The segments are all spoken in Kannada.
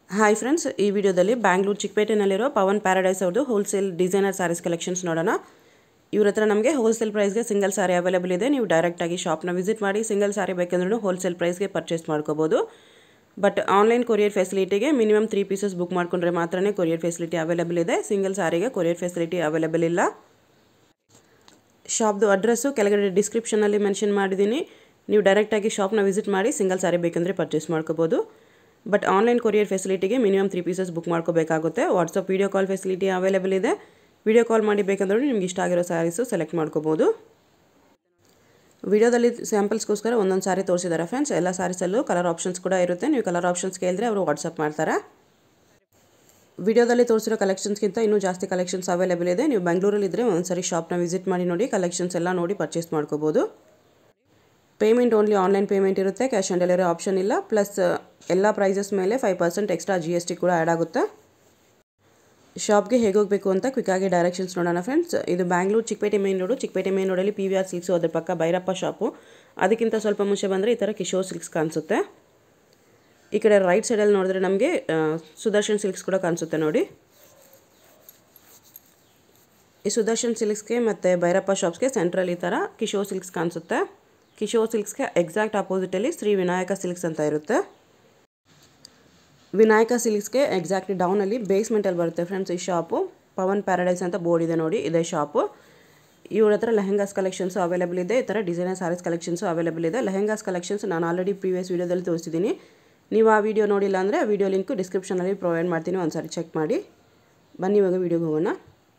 ಹಾಯ್ ಫ್ರೆಂಡ್ಸ್ ಈ ವಿಡಿಯೋದಲ್ಲಿ ಬ್ಯಾಂಗ್ಳೂರು ಚಿಕ್ಕಪೇಟೆನಲ್ಲಿರೋ ಪವನ್ ಪ್ಯಾರಡೈಸ್ ಅವ್ರದ್ದು ಹೋಲ್ಸೇಲ್ ಡಿಸೈನರ್ ಸ್ಯಾರೀಸ್ ಕಲೆಕ್ಷನ್ಸ್ ನೋಡೋಣ ಇವ್ರ ಹತ್ರ ನಮಗೆ ಹೋಲ್ಸೇಲ್ ಪ್ರೈಸ್ಗೆ ಸಿಂಗಲ್ ಸಾರಿ ಅವೈಲೇಬಲ್ ಇದೆ ನೀವು ಡೈರೆಕ್ಟಾಗಿ ಶಾಪ್ನ ವಿಸಿಟ್ ಮಾಡಿ ಸಿಂಗಲ್ ಸಾರಿ ಬೇಕಂದ್ರೂ ಹೋಲ್ಸೇಲ್ ಪ್ರೈಸ್ಗೆ ಪರ್ಚೇಸ್ ಮಾಡ್ಕೋಬೋದು ಬಟ್ ಆನ್ಲೈನ್ ಕೊರಿಯರ್ ಫೆಸಿಲಿಟಿಗೆ ಮಿನಿಮಮ್ ತ್ರೀ ಪೀಸಸ್ ಬುಕ್ ಮಾಡ್ಕೊಂಡ್ರೆ ಮಾತ್ರನೇ ಕೊರಿಯರ್ ಫೆಸಿಲಿಟಿ ಅವೈಲೇಬಲ್ ಇದೆ ಸಿಂಗಲ್ ಸಾರಿಗೆ ಕೊರಿಯರ್ ಫೆಸಿಲಿಟಿ ಅವೈಲೇಬಲ್ ಇಲ್ಲ ಶಾಪ್ದು ಅಡ್ರೆಸ್ಸು ಕೆಳಗಡೆ ಡಿಸ್ಕ್ರಿಪ್ಷನಲ್ಲಿ ಮೆನ್ಷನ್ ಮಾಡಿದ್ದೀನಿ ನೀವು ಡೈರೆಕ್ಟಾಗಿ ಶಾಪ್ನ ವಿಸಿಟ್ ಮಾಡಿ ಸಿಂಗಲ್ ಸಾರಿ ಬೇಕಂದರೆ ಪರ್ಚೇಸ್ ಮಾಡ್ಕೋಬೋದು ಬಟ್ ಆನ್ಲೈನ್ ಕೊರಿಯರ್ ಫೆಸಿಲಿಟಿಗೆ ಮಿನಿಮಮ್ ತ್ರೀ ಪೀಸಸ್ ಬುಕ್ ಮಾಡ್ಕೋಬೇಕಾಗುತ್ತೆ WhatsApp video call facility available ಇದೆ ವೀಡಿಯೋ ಕಾಲ್ ಮಾಡಿ ಬೇಕಂದ್ರೂ ನಿಮ್ಗೆ ಇಷ್ಟ ಆಗಿರೋ ಸ್ಯಾರೀಸು ಸೆಲೆಕ್ಟ್ ಮಾಡ್ಕೋಬೋದು ವಿಡಿಯೋದಲ್ಲಿ ಸ್ಯಾಂಪಲ್ಸ್ಗೋಸ್ಕರ ಒಂದೊಂದು ಸಾರಿ ತೋರಿಸಿದ್ದಾರೆ ಫ್ರೆಂಡ್ಸ್ ಎಲ್ಲ ಸ್ಯಾರೀಸಲ್ಲೂ ಕಲರ್ ಆಪ್ಷನ್ಸ್ ಕೂಡ ಇರುತ್ತೆ ನೀವು ಕಲರ್ ಆಪ್ಷನ್ಸ್ ಕೇಳಿದ್ರೆ ಅವರು ವಾಟ್ಸಪ್ ಮಾಡ್ತಾರೆ ವಿಡಿಯೋದಲ್ಲಿ ತೋರಿಸಿರೋ ಕಲೆಕ್ಷನ್ಸ್ಗಿಂತ ಇನ್ನೂ ಜಾಸ್ತಿ ಕಲೆಕ್ಷನ್ಸ್ ಅವೈಲೇಬಲ್ ಇದೆ ನೀವು ಬೆಂಗಳೂರಲ್ಲಿದ್ದರೆ ಒಂದ್ಸರಿ ಶಾಪ್ನ ವಿಸಿಟ್ ಮಾಡಿ ನೋಡಿ ಕಲೆಕ್ಷನ್ಸ್ ಎಲ್ಲ ನೋಡಿ ಪರ್ಚೇಸ್ ಮಾಡ್ಕೋಬೋದು ಪೇಮೆಂಟ್ ಓನ್ಲಿ ಆನ್ಲೈನ್ ಪೇಮೆಂಟ್ ಇರುತ್ತೆ ಕ್ಯಾಶ್ ಆನ್ ಡೆಲಿವರಿ ಆಪ್ಷನ್ ಇಲ್ಲ ಪ್ಲಸ್ ಎಲ್ಲ ಪ್ರೈಸಸ್ ಮೇಲೆ five percent extra G S T ಕೂಡ ಆ್ಯಡ್ ಆಗುತ್ತೆ ಶಾಪ್ಗೆ ಹೇಗೆ ಹೋಗಬೇಕು ಅಂತ ಕ್ವಿಕ್ಕಾಗಿ ಡೈರೆಕ್ಷನ್ಸ್ ನೋಡೋಣ ಫ್ರೆಂಡ್ಸ್ ಇದು Bangalore Chickpet main road Chickpet main ರೋಡಲ್ಲಿ ಪಿ ವಿ ಆರ್ ಸಿಲ್ಕ್ಸು ಅದ್ರ ಪಕ್ಕ ಭೈರಪ್ಪ ಶಾಪು ಅದಕ್ಕಿಂತ ಸ್ವಲ್ಪ ಮುಂಚೆ ಬಂದರೆ ಈ ಥರ ಕಿಶೋರ್ ಸಿಲ್ಕ್ಸ್ ಕಾಣಿಸುತ್ತೆ ಈ ಕಡೆ ರೈಟ್ ಸೈಡಲ್ಲಿ ನೋಡಿದ್ರೆ ನಮಗೆ ಸುದರ್ಶನ್ ಸಿಲ್ಕ್ಸ್ ಕೂಡ ಕಾಣಿಸುತ್ತೆ ನೋಡಿ ಈ ಸುದರ್ಶನ್ ಸಿಲ್ಕ್ಸ್ಗೆ ಮತ್ತು ಭೈರಪ್ಪ ಶಾಪ್ಸ್ಗೆ ಸೆಂಟ್ರಲ್ ಈ ಥರ ಕಿಶೋರ್ ಸಿಲ್ಕ್ಸ್ ಕಾಣಿಸುತ್ತೆ ಕಿಶೋರ್ ಸಿಲ್ಕ್ಸ್ಗೆ ಎಕ್ಸಾಕ್ಟ್ ಆಪೋಸಿಟಲ್ಲಿ ಶ್ರೀ ವಿನಾಯಕ ಸಿಲ್ಕ್ಸ್ ಅಂತ ಇರುತ್ತೆ ವಿನಾಯಕ ಸಿಲ್ಕ್ಸ್ಗೆ ಎಕ್ಸಾಕ್ಟ್ಲಿ ಡೌನಲ್ಲಿ ಬೇಸ್ಮೆಂಟಲ್ಲಿ ಬರುತ್ತೆ ಫ್ರೆಂಡ್ಸ್ ಈ ಶಾಪು ಪವನ್ ಪ್ಯಾರಡೈಸ್ ಅಂತ ಬೋರ್ಡ್ ಇದೆ ನೋಡಿ ಇದೇ ಶಾಪು ಇವ್ರ ಹತ್ರ ಲೆಹೆಂಗಾಸ್ ಕಲೆಕ್ಷನ್ಸು ಅವೈಲೇಬಲ್ ಇದೆ ಈ ಥರ ಡಿಸೈನರ್ ಸ್ಯಾರೀಸ್ ಕಲೆಕ್ಷನ್ಸು ಅವೈಲೇಬಲ್ ಇದೆ ಲೆಹೆಂಗಾಸ್ ಕಲೆಕ್ಷನ್ಸ್ ನಾನು ಆಲ್ರೆಡಿ ಪ್ರೀವಿಯಸ್ ವೀಡಿಯೋದಲ್ಲಿ ತೋರಿಸಿದ್ದೀನಿ ನೀವು ಆ ವಿಡಿಯೋ ನೋಡಿಲ್ಲ ಅಂದರೆ ಆ ವಿಡಿಯೋ ಲಿಂಕು ಡಿಸ್ಕ್ರಿಪ್ಷನಲ್ಲಿ ಪ್ರೊವೈಡ್ ಮಾಡ್ತೀನಿ ಒಂದು ಸಾರಿ ಚೆಕ್ ಮಾಡಿ ಬನ್ನಿ ಇವಾಗ ವಿಡಿಯೋಗೆ ಹೋಗೋಣ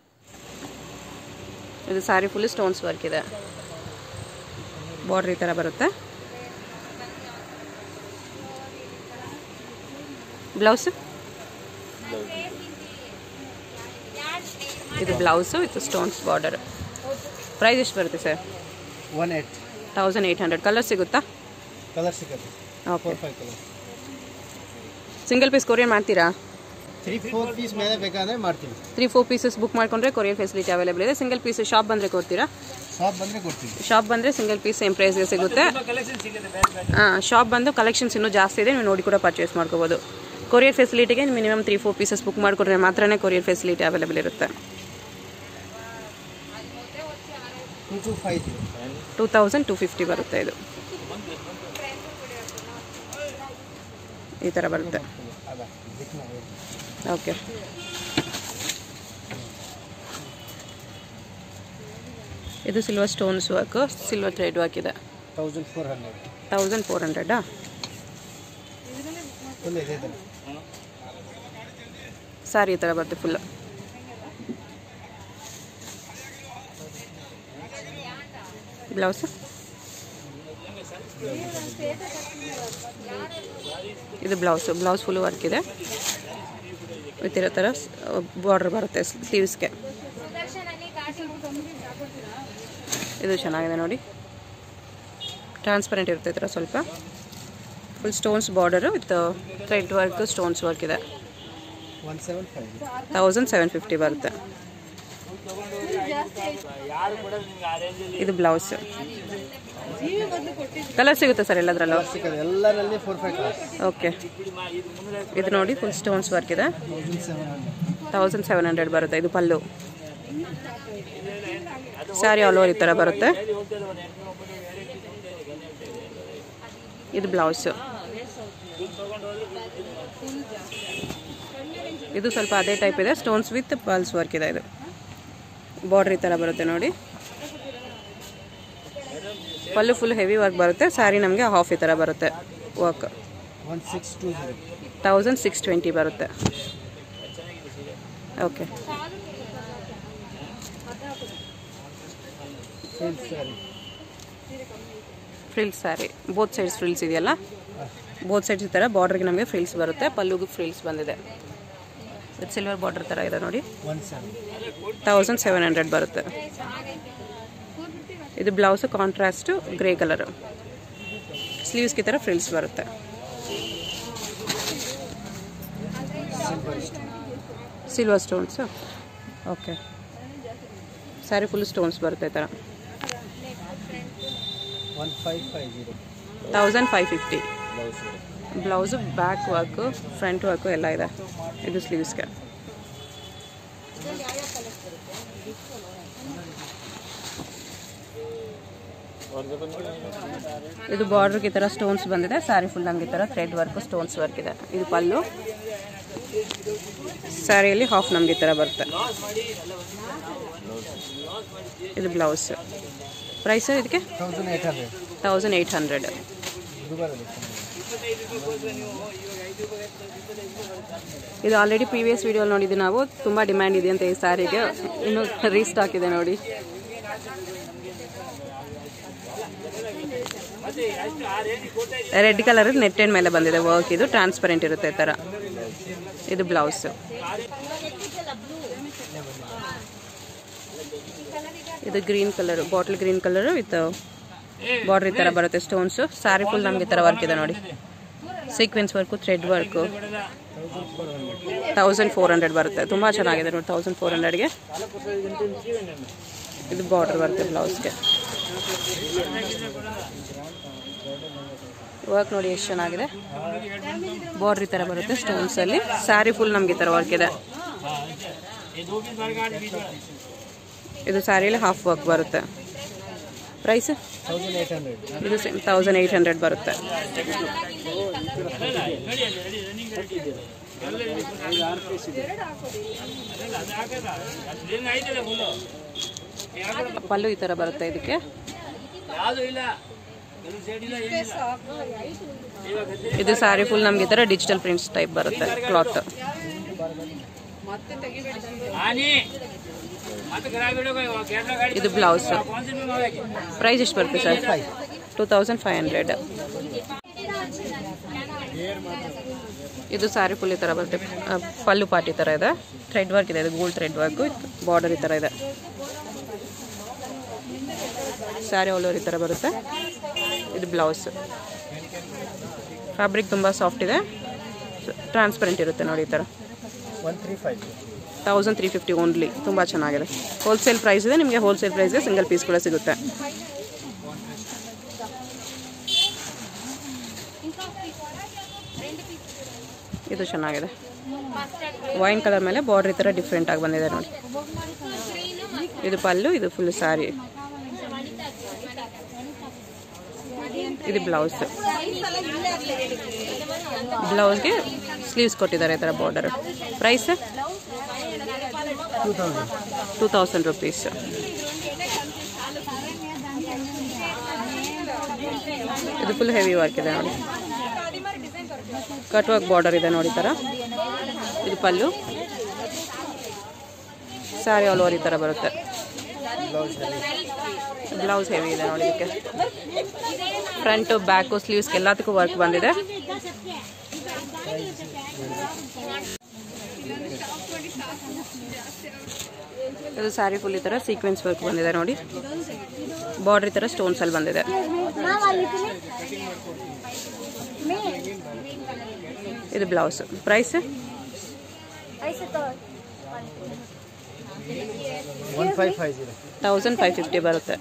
ಇದು ಸ್ಯಾರಿ ಫುಲ್ ಸ್ಟೋನ್ಸ್ ವರ್ಕ್ ಇದೆ ಬಾರ್ಡ್ರ್ ಈ ಥರ ಬರುತ್ತೆ ಬ್ಲೌಸ್ ಇದು blouse with stones border price ಎಷ್ಟು ಬರುತ್ತೆ sir one eight thousand eight hundred colour ಸಿಗುತ್ತಾ ಕಲರ್ ಸಿಗುತ್ತೆ okay four five colour single piece courier ಮಾಡ್ತೀರಾ ತ್ರೀ ಫೋರ್ ಪೀಸ್ ಮೇಲೆ ಬೇಕಾದ್ರೆ ಮಾಡ್ತೀವಿ ತ್ರೀ ಫೋರ್ ಪೀಸಸ್ ಬುಕ್ ಮಾಡ್ಕೊಂಡ್ರೆ ಕೊರಿಯರ್ ಫೆಸಿಲಿಟಿ ಅವೈಲೇಬಲ್ ಇದೆ ಸಿಂಗಲ್ ಪೀಸ್ ಶಾಪ್ ಬಂದರೆ ಕೊಡ್ತೀರಾ ಶಾಪ್ ಬಂದರೆ ಕೊಡ್ತೀವಿ ಶಾಪ್ ಬಂದರೆ ಸಿಂಗಲ್ ಪೀಸ್ ಸೇಮ್ ಪ್ರೈಸ್ಗೆ ಸಿಗುತ್ತೆ ಹಾಂ ಶಾಪ್ ಬಂದು ಕಲೆಕ್ಷನ್ಸ್ ಇನ್ನೂ ಜಾಸ್ತಿ ಇದೆ ನೀವು ನೋಡಿ ಕೂಡ ಪರ್ಚೇಸ್ ಮಾಡ್ಕೋಬೋದು ಕೊರಿಯರ್ ಫೆಸಿಲಿಟಿಗೆ minimum three four pieces book ಮಾಡಿಕೊಂಡ್ರೆ ಮಾತ್ರನೇ ಕೊರಿಯರ್ ಫೆಸಿಲಿಟಿ ಅವೈಲೇಬಲ್ ಇರುತ್ತೆ two two five two thousand two fifty ಬರುತ್ತೆ ಇದು ಈ ಥರ ಬರುತ್ತೆ ಓಕೆ ಇದು silver stones work silver thread work ಇದೆ thousand four hundred thousand four ಹಂಡ್ರೆಡಾ ಫುಲ್ ಇದೆ ಇದೆ ಸಾರಿ ಈ ಥರ ಬರುತ್ತೆ ಫುಲ್ ಬ್ಲೌಸ್ ಇದು ಬ್ಲೌಸು ಬ್ಲೌಸ್ ಫುಲ್ ವರ್ಕ್ ಇದೆ ವಿತ್ ಇರೋ ಥರ ಬಾರ್ಡ್ರ್ ಬರುತ್ತೆ ಸ್ಲೀವ್ಸ್ಗೆ ಇದು ಚೆನ್ನಾಗಿದೆ ನೋಡಿ ಟ್ರಾನ್ಸ್ಪರೆಂಟ್ ಇರುತ್ತೆ ಈ ಥರ ಸ್ವಲ್ಪ full stones border with thread work stones work ಇದೆ one seven five thousand seven fifty ಬರುತ್ತೆ ಇದು ಬ್ಲೌಸ್ ಕಲರ್ ಸಿಗುತ್ತೆ ಸರ್ ಎಲ್ಲದರಲ್ಲೂ ಸಿಗುತ್ತೆ ಎಲ್ಲರಲ್ಲಿ ಫೋರ್ ಫೈವ್ ಕಲರ್ಸ್ ಓಕೆ ಇದು ನೋಡಿ ಫುಲ್ ಸ್ಟೋನ್ಸ್ ವರ್ಕ್ ಇದೆ thousand seven hundred thousand seven hundred ಬರುತ್ತೆ ಇದು ಪಲ್ಲು ಸ್ಯಾರಿ ಆಲ್ ಓವರ್ ಈ ಥರ ಬರುತ್ತೆ ಇದು ಬ್ಲೌಸು ಇದು ಸ್ವಲ್ಪ ಅದೇ ಟೈಪ್ ಇದೆ ಸ್ಟೋನ್ಸ್ ವಿತ್ ಪಲ್ಸ್ ವರ್ಕ್ ಇದೆ ಇದು ಬಾರ್ಡ್ರ್ ಈ ಥರ ಬರುತ್ತೆ ನೋಡಿ ಪಲ್ಲು ಫುಲ್ ಹೆವಿ ವರ್ಕ್ ಬರುತ್ತೆ ಸ್ಯಾರಿ ನಮಗೆ ಹಾಫ್ ಈ ಥರ ಬರುತ್ತೆ work one six two zero thousand six twenty ಬರುತ್ತೆ okay sale saree frills saree both sides frills ಇದೆಯಲ್ಲ ಬೋತ್ ಸೈಡ್ಸ್ ಈ ಥರ ಬಾರ್ಡ್ರಿಗೆ ನಮಗೆ ಫ್ರಿಲ್ಸ್ ಬರುತ್ತೆ ಪಲ್ಲುಗೂ ಫ್ರಿಲ್ಸ್ ಬಂದಿದೆ ವಿತ್ ಸಿಲ್ವರ್ ಬಾರ್ಡರ್ ಥರ ಇದೆ ನೋಡಿ one seven thousand seven hundred ಬರುತ್ತೆ ಇದು ಬ್ಲೌಸು ಕಾಂಟ್ರಾಸ್ಟು ಗ್ರೇ ಕಲರು ಸ್ಲೀವ್ಸ್ಗೆ ಈ ಥರ ಫ್ರಿಲ್ಸ್ ಬರುತ್ತೆ silver stones okay saree full stones ಬರುತ್ತೆ ಈ ಥರ one five five zero thousand five fifty blouse blouse back work front work ಎಲ್ಲ ಇದೆ ಇದು ಸ್ಲೀವ್ಸ್ಗೆ ಇದು ಬಾರ್ಡ್ರಿಗೆ ಈ ಥರ ಸ್ಟೋನ್ಸ್ ಬಂದಿದೆ ಸ್ಯಾರಿ ಫುಲ್ ನಮ್ಗೆ ಈ ಥರ ಥ್ರೆಡ್ ವರ್ಕ್ ಸ್ಟೋನ್ಸ್ ವರ್ಕ್ ಇದೆ ಇದು ಪಲ್ಲು ಸ್ಯಾರಿಯಲ್ಲಿ ಹಾಫ್ ನಮ್ಗೆ ಈ ಥರ ಬರುತ್ತೆ ಇದು ಬ್ಲೌಸ್ ಪ್ರೈಸ್ ಇದಕ್ಕೆ thousand eight hundred thousand eight hundred ದುಬಾರಲ್ಲಿ ಇದು ಆಲ್ರೆಡಿ ಪ್ರೀವಿಯಸ್ ವಿಡಿಯೋಲಿ ನೋಡಿದ್ವಿ ನಾವು ತುಂಬ ಡಿಮ್ಯಾಂಡ್ ಇದೆ ಅಂತ ಈ ಸ್ಯಾರಿಗೆ ಇನ್ನು ರೀಸ್ಟಾಕ್ ಇದೆ ನೋಡಿ ರೆಡ್ ಕಲರ್ ನೆಟ್ಟೆಡ್ ಮೇಲೆ ಬಂದಿದೆ ವರ್ಕ್ ಇದು ಟ್ರಾನ್ಸ್ಪರೆಂಟ್ ಇರುತ್ತೆ ಈ ಥರ ಇದು ಬ್ಲೌಸ್ ಇದು green colour bottle green colour with border ಈ ಥರ ಬರುತ್ತೆ ಸ್ಟೋನ್ಸು ಸ್ಯಾರಿ ಫುಲ್ ನಮ್ಗೆ ಈ ಥರ ವರ್ಕ್ ಇದೆ ನೋಡಿ sequence work thread work thousand four hundred ಬರುತ್ತೆ ತುಂಬ ಚೆನ್ನಾಗಿದೆ ನೋಡಿ ತೌಸಂಡ್ ಫೋರ್ ಹಂಡ್ರೆಡ್ಗೆ ಇದು ಬಾರ್ಡರ್ ಬರುತ್ತೆ ಬ್ಲೌಸ್ಗೆ ವರ್ಕ್ ನೋಡಿ ಎಷ್ಟು ಚೆನ್ನಾಗಿದೆ ಬಾರ್ಡ್ರ್ ಈ ಥರ ಬರುತ್ತೆ ಸ್ಟೋನ್ಸಲ್ಲಿ ಸ್ಯಾರಿ ಫುಲ್ ನಮ್ಗೆ ಈ ಥರ ವರ್ಕ್ ಇದೆ ಇದು ಸ್ಯಾರಿಯಲ್ಲಿ ಹಾಫ್ ವರ್ಕ್ ಬರುತ್ತೆ ಪ್ರೈಸ್ ತೌಸಂಡ್ ಏಯ್ಟ್ ಹಂಡ್ರೆಡ್ ಇದು ಸೇಮ್ ತೌಸಂಡ್ ಏಯ್ಟ್ ಹಂಡ್ರೆಡ್ ಬರುತ್ತೆ ಪಲ್ಲು ಈ ಥರ ಬರುತ್ತೆ ಇದಕ್ಕೆ ಇದು ಸ್ಯಾರಿ ಫುಲ್ ನಮ್ಗೆ ಈ ಥರ ಡಿಜಿಟಲ್ ಪ್ರಿಂಟ್ಸ್ ಟೈಪ್ ಬರುತ್ತೆ ಕ್ಲಾತ್ ಇದು ಬ್ಲೌಸ್ ಪ್ರೈಸ್ ಎಷ್ಟು ಬರುತ್ತೆ sir two thousand five hundred ಇದು ಸ್ಯಾರಿ ಫುಲ್ ಈ ಥರ ಬರುತ್ತೆ ಆ, ಪಲ್ಲು ಪಾಟಿ ಥರ ಇದೆ ಥ್ರೆಡ್ ವರ್ಕ್ ಇದೆ ಇದು ಗೋಲ್ಡ್ ಥ್ರೆಡ್ ವರ್ಕು ಬಾರ್ಡರ್ ಈ ಥರ ಇದೆ ಸ್ಯಾರಿ ಆಲ್ ಓವರ್ ಈ ಥರ ಬರುತ್ತೆ ಇದು ಬ್ಲೌಸ್ ಫ್ಯಾಬ್ರಿಕ್ ತುಂಬ ಸಾಫ್ಟ್ ಇದೆ ಟ್ರಾನ್ಸ್ಪರೆಂಟ್ ಇರುತ್ತೆ ನೋಡಿ ಈ ಥರ one three five thousand three fifty only ತುಂಬ ಚೆನ್ನಾಗಿದೆ ಹೋಲ್ಸೇಲ್ ಪ್ರೈಸ್ ಇದೆ ನಿಮಗೆ ಹೋಲ್ಸೇಲ್ ಪ್ರೈಸ್ಗೆ ಸಿಂಗಲ್ ಪೀಸ್ ಕೂಡ ಸಿಗುತ್ತೆ ಇದು ಚೆನ್ನಾಗಿದೆ ವೈನ್ ಕಲರ್ ಮೇಲೆ ಬಾರ್ಡರ್ ಈ ಥರ ಡಿಫ್ರೆಂಟ್ ಆಗಿ ಬಂದಿದೆ ನೋಡಿ ಇದು ಪಲ್ಲು ಇದು ಫುಲ್ ಸ್ಯಾರಿ ಇದು ಬ್ಲೌಸ್ ಬ್ಲೌಸ್ಗೆ ಸ್ಲೀವ್ಸ್ ಕೊಟ್ಟಿದ್ದಾರೆ ಈ ಥರ border price two thousand two thousand rupees ಇದು ಫುಲ್ ಹೆವಿ ವರ್ಕ್ ಇದೆ ನೋಡಿ ಕಟ್ ವರ್ಕ್ ಬಾರ್ಡರ್ ಇದೆ ನೋಡಿ ಈ ಥರ ಇದು ಪಲ್ಲು ಸ್ಯಾರಿ ಆಲ್ ಓವರ್ ಈ ಥರ ಬರುತ್ತೆ ಬ್ಲೌಸ್ ಬ್ಲೌಸ್ ಹೆವಿ ಇದೆ ನೋಡಿ ಇದಕ್ಕೆ ಫ್ರಂಟು ಬ್ಯಾಕು ಸ್ಲೀವ್ಸ್ಗೆ ಎಲ್ಲದಕ್ಕೂ ವರ್ಕ್ ಬಂದಿದೆ ಇದು ಸ್ಯಾರಿ ಫುಲ್ ಈ ಥರ ಸೀಕ್ವೆನ್ಸ್ ವರ್ಕ್ ಬಂದಿದೆ ನೋಡಿ ಬಾರ್ಡರ್ ಈ ಥರ ಸ್ಟೋನ್ಸ್ ಅಲ್ಲಿ ಬಂದಿದೆ ಇದು blouse price one five five zero thousand five fifty ಬರುತ್ತೆ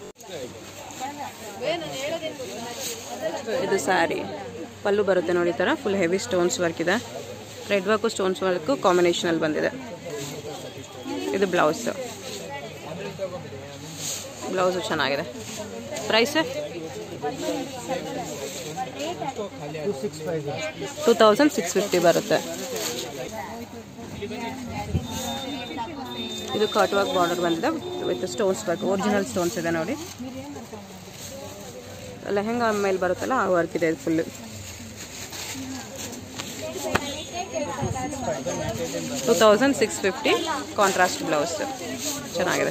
ಇದು ಸ್ಯಾರಿ ಪಲ್ಲು ಬರುತ್ತೆ ನೋಡಿ ಈ ಥರ ಫುಲ್ ಹೆವಿ ಸ್ಟೋನ್ಸ್ ವರ್ಕ್ ಇದೆ ರೆಡ್ ವರ್ಕು ಸ್ಟೋನ್ಸ್ ವರ್ಕು ಕಾಂಬಿನೇಷನಲ್ಲಿ ಬಂದಿದೆ ಇದು ಬ್ಲೌಸ್ ಬ್ಲೌಸು ಚೆನ್ನಾಗಿದೆ price two six five zero two thousand six fifty ಬರುತ್ತೆ ಇದು ಕಟ್ ವರ್ಕ್ ಬಾರ್ಡರ್ ಬಂದಿದೆ with stones work original stones ಇದೆ ನೋಡಿ ಲೆಹೆಂಗಾ ಮೇಲೆ ಬರುತ್ತಲ್ಲ ಆ ವರ್ಕ್ ಇದೆ full two thousand six fifty contrast blouse ಚೆನ್ನಾಗಿದೆ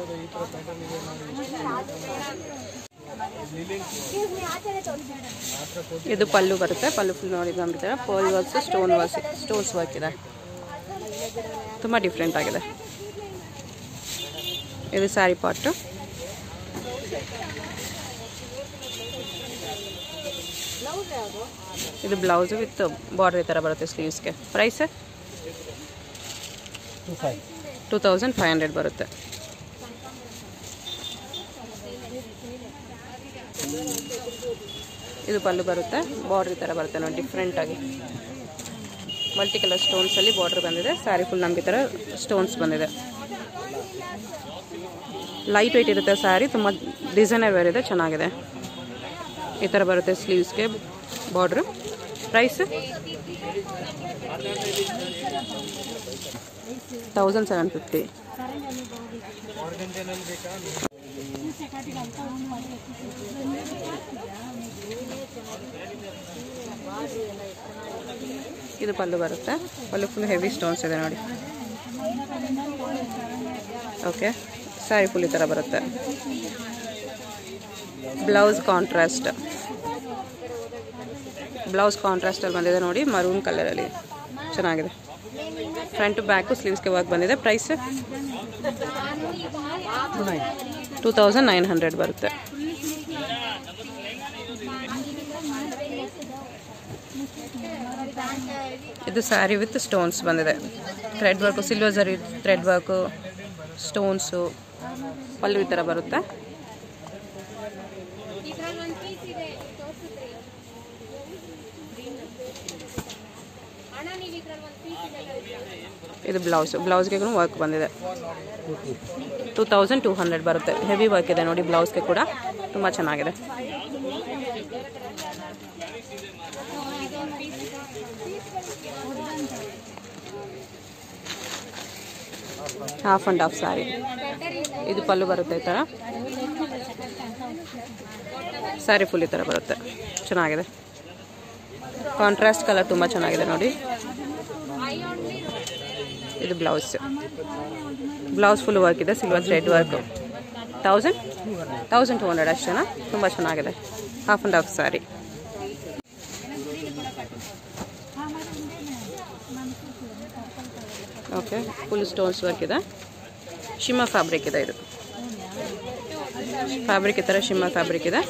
ಇದು ಪಲ್ಲು ಬರುತ್ತೆ ಪಲ್ಲು ಫುಲ್ ನೋಡಿ ಗಂಬಿದ್ದಾರೆ pole works stone works stones work ಇದೆ ತುಂಬ ಡಿಫ್ರೆಂಟ್ ಆಗಿದೆ ಇದು ಸ್ಯಾರಿ ಪಾಟು ಇದು ಬ್ಲೌಸ್ ವಿತ್ ಬಾರ್ಡರ್ ಈ ಥರ ಬರುತ್ತೆ ಸ್ಲೀವ್ಸ್ಗೆ price two five two thousand five hundred ಬರುತ್ತೆ ಇದು ಪಲ್ಲು ಬರುತ್ತೆ ಬಾರ್ಡ್ರ್ ಈ ಥರ ಬರುತ್ತೆ ನೋಡಿ ಡಿಫ್ರೆಂಟಾಗಿ ಮಲ್ಟಿ ಕಲರ್ ಸ್ಟೋನ್ಸಲ್ಲಿ ಬಾರ್ಡ್ರ್ ಬಂದಿದೆ ಸ್ಯಾರಿ ಫುಲ್ ನಮಗೆ ಈ ಥರ ಸ್ಟೋನ್ಸ್ ಬಂದಿದೆ ಲೈಟ್ ವೆಯ್ಟ್ ಇರುತ್ತೆ ಸ್ಯಾರಿ ತುಂಬ ಡಿಸೈನರ್ ವೇರ್ ಇದೆ ಚೆನ್ನಾಗಿದೆ ಈ ಥರ ಬರುತ್ತೆ ಸ್ಲೀವ್ಸ್ಗೆ border price thousand seven fifty ಇದು ಪಲ್ಲು ಬರುತ್ತೆ ಪಲ್ಲು ಫುಲ್ ಹೆವಿ ಸ್ಟೋನ್ಸ್ ಇದೆ ನೋಡಿ ಓಕೆ ಸ್ಯಾರಿ ಫುಲ್ ಈ ಥರ ಬರುತ್ತೆ ಬ್ಲೌಸ್ ಕಾಂಟ್ರಾಸ್ಟ್ ಬ್ಲೌಸ್ ಕಾಂಟ್ರಾಸ್ಟಲ್ಲಿ ಬಂದಿದೆ ನೋಡಿ ಮರೂನ್ ಕಲರಲ್ಲಿ ಚೆನ್ನಾಗಿದೆ ಫ್ರಂಟ್ ಬ್ಯಾಕು ಸ್ಲೀವ್ಸ್ಗೆ ವರ್ಕ್ ಬಂದಿದೆ price two thousand nine hundred ಬರುತ್ತೆ ಇದು ಸ್ಯಾರಿ ವಿತ್ ಸ್ಟೋನ್ಸ್ ಬಂದಿದೆ thread work silver zari thread work stones pallu ಈ ಥರ ಬರುತ್ತೆ ಇದ್ರಲ್ಲಿ ಒಂದು ಪೀಸ್ ಇದೆ ತೋರಿಸಿದ್ರಿ ಅಣ್ಣ ನೀವು ಇದ್ರಲ್ಲಿ ಒಂದು ಪೀಸ್ ಇದೆ ಇದು ಬ್ಲೌಸ್ ಬ್ಲೌಸ್ಗೆ ವರ್ಕ್ ಬಂದಿದೆ ಟೂ ತೌಸಂಡ್ ಟೂ ಹಂಡ್ರೆಡ್ ಬರುತ್ತೆ ಹೆವಿ ವರ್ಕ್ ಇದೆ ನೋಡಿ ಬ್ಲೌಸ್ಗೆ ಕೂಡ ತುಂಬ ಚೆನ್ನಾಗಿದೆ ಹಾಫ್ ಆ್ಯಂಡ್ ಹಾಫ್ ಸ್ಯಾರಿ ಇದು ಪಲ್ಲು ಬರುತ್ತೆ ಈ ಥರ ಸ್ಯಾರಿ ಫುಲ್ ಈ ಥರ ಬರುತ್ತೆ ಚೆನ್ನಾಗಿದೆ ಕಾಂಟ್ರಾಸ್ಟ್ ಕಲರ್ ತುಂಬ ಚೆನ್ನಾಗಿದೆ ನೋಡಿ ಇದು ಬ್ಲೌಸ್ ಬ್ಲೌಸ್ ಫುಲ್ ವರ್ಕ್ ಇದೆ silver thread work thousand thousand two hundred ಅಷ್ಟೇನಾ ತುಂಬ ಚೆನ್ನಾಗಿದೆ half and half sari okay full stones work ಇದೆ ಶಿಮ್ಮ ಫ್ಯಾಬ್ರಿಕ್ ಇದೆ ಇದು ಫ್ಯಾಬ್ರಿಕ್ ಈ ಥರ ಶಿಮ್ಮ ಫ್ಯಾಬ್ರಿಕ್ ಇದೆ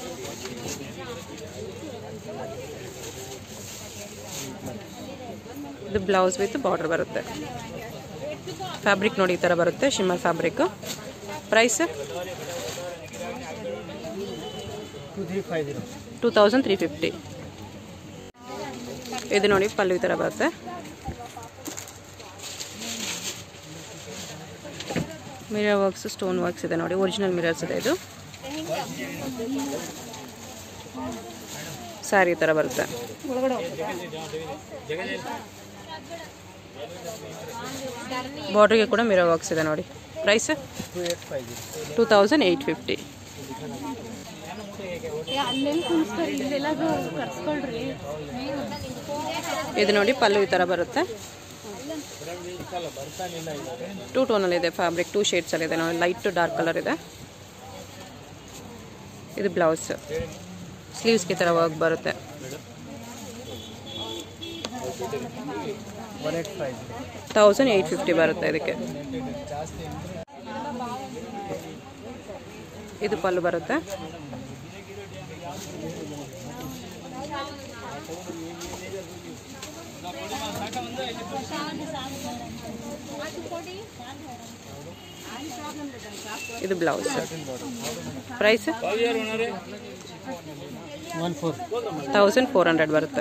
ಇದು ಬ್ಲೌಸ್ ವಿತ್ ಬಾರ್ಡರ್ ಬರುತ್ತೆ ಫ್ಯಾಬ್ರಿಕ್ ನೋಡಿ ಈ ಥರ ಬರುತ್ತೆ shimmer fabric price two three five zero two thousand three fifty ಇದು ನೋಡಿ ಪಲ್ಲು ಈ ಥರ ಬರುತ್ತೆ ಮಿರರ್ ವರ್ಕ್ಸ್ ಸ್ಟೋನ್ ವರ್ಕ್ಸ್ ಇದೆ ನೋಡಿ ಒರಿಜಿನಲ್ ಮಿರರ್ಸ್ ಇದೆ ಇದು ಸ್ಯಾರಿ ಈ ಥರ ಬರುತ್ತೆ ಬಾರ್ಡ್ರಿಗೆ ಕೂಡ ಮಿರರ್ ವರ್ಕ್ಸ್ ಇದೆ ನೋಡಿ price two eight five zero two thousand eight fifty ಅಲ್ಲೆಲ್ಲಿ ಕುಣಿಸ್ತಾರೆ ಇಲ್ಲೆಲ್ಲಾದ್ರೂ ಕರ್ಸ್ಕೊಳ್ರಿ ಇದು ನೋಡಿ ಪಲ್ಲು ಈ ಥರ ಬರುತ್ತೆ ಟೂ ಟೋನಲ್ಲಿ ಇದೆ ಫ್ಯಾಬ್ರಿಕ್ ಟೂ ಶೇಡ್ಸಲ್ಲಿ ಇದೆ ನೋಡಿ ಲೈಟ್ ಟು ಡಾರ್ಕ್ ಕಲರ್ ಇದೆ ಇದು ಬ್ಲೌಸ್ ಸ್ಲೀವ್ಸ್ಗೆ ಈ ಥರ ವರ್ಕ್ ಬರುತ್ತೆ one eight five zero thousand eight fifty ಬರುತ್ತೆ ಇದಕ್ಕೆ ಇದು ಪಲ್ಲು ಬರುತ್ತೆ ಇದು blouse price one four thousand four hundred ಬರುತ್ತೆ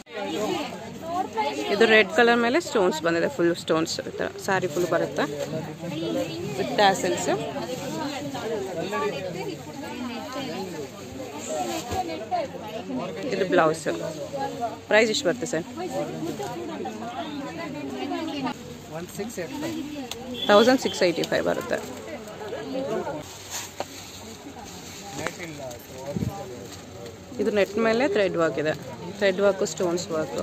ಇದು ರೆಡ್ ಕಲರ್ ಮೇಲೆ ಸ್ಟೋನ್ಸ್ ಬಂದಿದೆ ಫುಲ್ ಸ್ಟೋನ್ಸ್ ಈ ಥರ ಸ್ಯಾರಿ ಫುಲ್ ಬರುತ್ತೆ ವಿತ್ ಟ್ಯಾಸಲ್ಸ್ ಇದು ಬ್ಲೌಸ್ ಪ್ರೈಸ್ ಎಷ್ಟು ಬರುತ್ತೆ sir one six eight five thousand six eighty five ಬರುತ್ತೆ ಇದು ನೆಟ್ ಮೇಲೆ ಥ್ರೆಡ್ ವರ್ಕ್ ಇದೆ ಥ್ರೆಡ್ ವರ್ಕು ಸ್ಟೋನ್ಸ್ ವರ್ಕು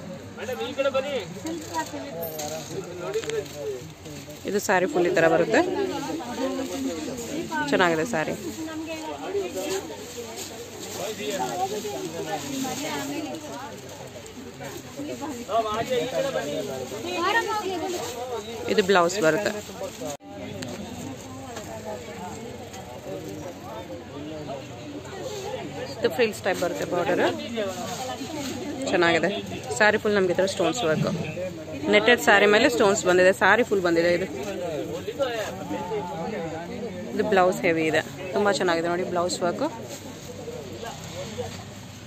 ಇದು ಸ್ಯಾರಿ ಫುಲ್ ಈ ಥರ ಬರುತ್ತೆ ಚೆನ್ನಾಗಿದೆ ಸ್ಯಾರಿ ಇದು ಬ್ಲೌಸ್ ಬರುತ್ತೆ ಇದು ಫ್ರಿಲ್ಸ್ ಟೈಪ್ ಬರುತ್ತೆ ಬಾರ್ಡರ್ ಚೆನ್ನಾಗಿದೆ ಸ್ಯಾರಿ ಫುಲ್ ನಮಗೆ ಥರ ಸ್ಟೋನ್ಸ್ ವರ್ಕ್ ನೆಟ್ಟೆಡ್ ಸ್ಯಾರಿ ಮೇಲೆ ಸ್ಟೋನ್ಸ್ ಬಂದಿದೆ ಸ್ಯಾರಿ ಫುಲ್ ಬಂದಿದೆ ಇದು ಇದು ಬ್ಲೌಸ್ ಹೆವಿ ಇದೆ ತುಂಬ ಚೆನ್ನಾಗಿದೆ ನೋಡಿ ಬ್ಲೌಸ್ ವರ್ಕು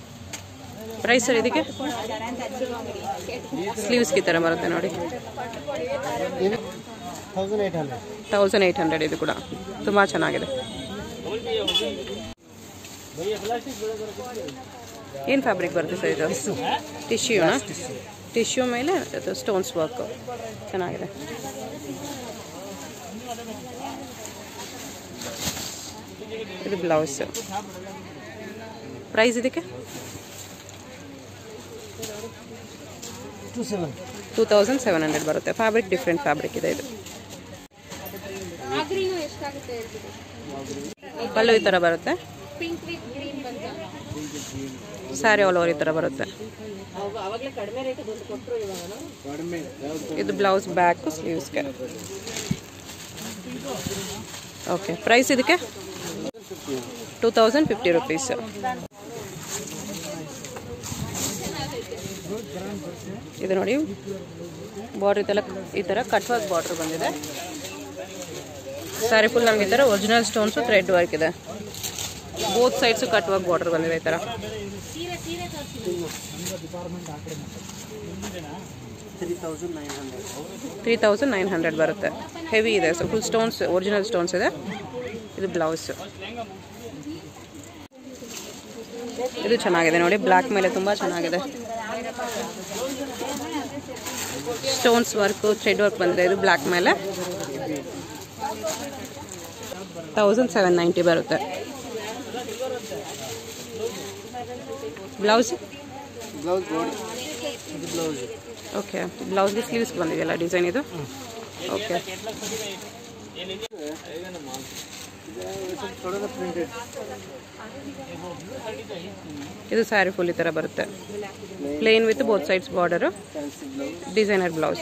ಪ್ರೈಸ್ ಸರ್ ಇದಕ್ಕೆ ಸ್ಲೀವ್ಸ್ಗೆ ಈ ಥರ ಬರುತ್ತೆ ನೋಡಿ thousand eight hundred thousand eight hundred ಇದು ಕೂಡ ತುಂಬ ಚೆನ್ನಾಗಿದೆ ಏನು ಫ್ಯಾಬ್ರಿಕ್ ಬರುತ್ತೆ ಸರ್ ಇದು ಟಿಶ್ಯೂನಾ ಟಿಶ್ಯೂ ಮೇಲೆ ಅದು ಸ್ಟೋನ್ಸ್ ವರ್ಕು ಚೆನ್ನಾಗಿದೆ ಇದು ಬ್ಲೌಸ್ ಪ್ರೈಸ್ ಇದಕ್ಕೆ two seven two thousand seven hundred ಬರುತ್ತೆ ಫ್ಯಾಬ್ರಿಕ್ ಡಿಫ್ರೆಂಟ್ ಫ್ಯಾಬ್ರಿಕ್ ಇದೆ ಇದು ಆಗ್ರೀನು ಎಷ್ಟಾಗುತ್ತೆ ಹೇಳ್ಬಿಡಿ ಪಲ್ಲು ಈ ಥರ ಬರುತ್ತೆ ಪಿಂಕ್ ವಿತ್ ಗ್ರೀನ್ ಬಂತ ಸ್ಯಾರಿ ಆಲ್ ಓವರ್ ಈ ಥರ ಬರುತ್ತೆ ಇದು ಬ್ಲೌಸ್ ಬ್ಯಾಕ್ ಸ್ಲೀವ್ಸ್ಗೆ ಓಕೆ ಪ್ರೈಸ್ ಇದಕ್ಕೆ ಟೂ ತೌಸಂಡ್ ಫಿಫ್ಟಿ ರುಪೀಸ್ ಇದು ನೋಡಿ ಬಾರ್ಡ್ರ್ ಇದೆಲ್ಲ ಈ ಥರ ಕಟ್ ವರ್ಕ್ ಬಾರ್ಡ್ರ್ ಬಂದಿದೆ ಸ್ಯಾರಿ ಫುಲ್ ನಮ್ಗೆ ಈ ಥರ ಒರಿಜಿನಲ್ ಸ್ಟೋನ್ಸು ಥ್ರೆಡ್ ವರ್ಕ್ ಇದೆ both sides cut work border ಬಂದಿದೆ ಈ ಥರ three thousand nine hundred three thousand nine hundred ಬರುತ್ತೆ ಹೆವಿ ಇದೆ so full stones original stones ಇದೆ ಇದು ಬ್ಲೌಸ್ ಇದು ಚೆನ್ನಾಗಿದೆ ನೋಡಿ ಬ್ಲ್ಯಾಕ್ ಮೇಲೆ ತುಂಬ ಚೆನ್ನಾಗಿದೆ ಸ್ಟೋನ್ಸ್ ವರ್ಕು ಥ್ರೆಡ್ ವರ್ಕ್ ಬಂದಿದೆ ಇದು ಬ್ಲ್ಯಾಕ್ ಮೇಲೆ ತೌಸಂಡ್ ಸೆವೆನ್ ನೈಂಟಿ ಬರುತ್ತೆ ಬ್ಲೌಸ್ ಬ್ಲೌಸ್ ಬಾಡಿ ಇದು ಬ್ಲೌಸ್ ಓಕೆ ಬ್ಲೌಸ್ಗೆ ಸ್ಲೀವ್ಸ್ ಬಂದಿದೆಯಲ್ಲ ಡಿಸೈನ್ ಇದು ಓಕೆ ಥೋड़ा ಪ್ರಿಂಟೆಡ್ ಇದು ಸ್ಯಾರಿ ಫುಲ್ ಈ ಥರ ಬರುತ್ತೆ plain with both sides border fancy blouse designer blouse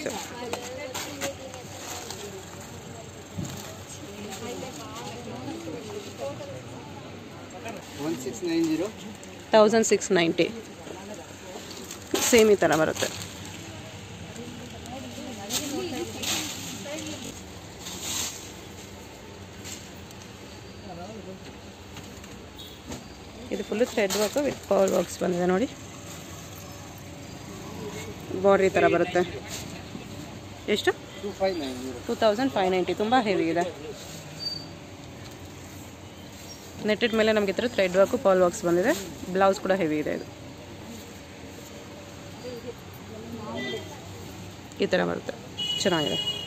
one six nine zero thousand six ninety same ಈ ಥರ ಬರುತ್ತೆ ಇದು full thread work with power works ಬಂದಿದೆ ನೋಡಿ ಬಾರ್ಡ್ರ್ ಈ ಥರ ಬರುತ್ತೆ ಎಷ್ಟು two five nine zero two thousand five ninety ತುಂಬ ಹೆವಿ ಇದೆ ನೆಟ್ಟೆಡ್ ಮೇಲೆ ನಮಗೆ ಈ ಥರ ಥ್ರೆಡ್ ವರ್ಕು ಪಾಲ್ ವರ್ಕ್ಸ್ ಬಂದಿದೆ ಬ್ಲೌಸ್ ಕೂಡ ಹೆವಿ ಇದೆ ಇದು ಈ ಥರ ಬರುತ್ತೆ ಚೆನ್ನಾಗಿದೆ